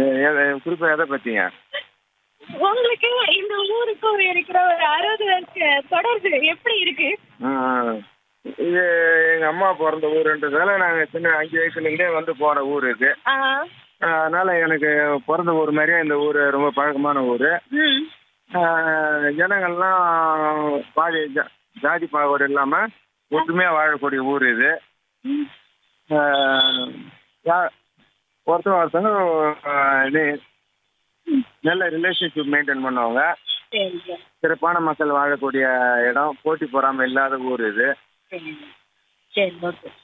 குறிப்பாக எதை பற்றிங்க உங்களுக்கு இந்த ஊருக்கும் இருக்கிற ஒரு அறுபது வருஷ தொடர்பு எப்படி இருக்கு இது எங்கள் அம்மா பிறந்த ஊருன்றதால நாங்கள் சின்ன அஞ்சு வயசுலேருந்தே வந்து போகிற ஊர் இது ஆ, அதனால் எனக்கு பிறந்த ஊர் மாதிரியே இந்த ஊர் ரொம்ப பழக்கமான ஊர் ம், ஜனங்கள்லாம் பாதி ஜா- ஜாதி பாகுபாடு இல்லாமல் ஒற்றுமையாக வாழக்கூடிய ஊர் இது ம். ஆஹ் யா- ஒருத்தங்க ஒருத்தங்க ஆஹ் இது நல்ல ரிலேஷன்ஷிப் மெயின்டைன் பண்ணுவாங்க சரிங்க சிறப்பான மக்கள் வாழக்கூடிய இடம் போட்டி பொறாமை இல்லாத ஊர் இது சரிங்க சரி ஓகே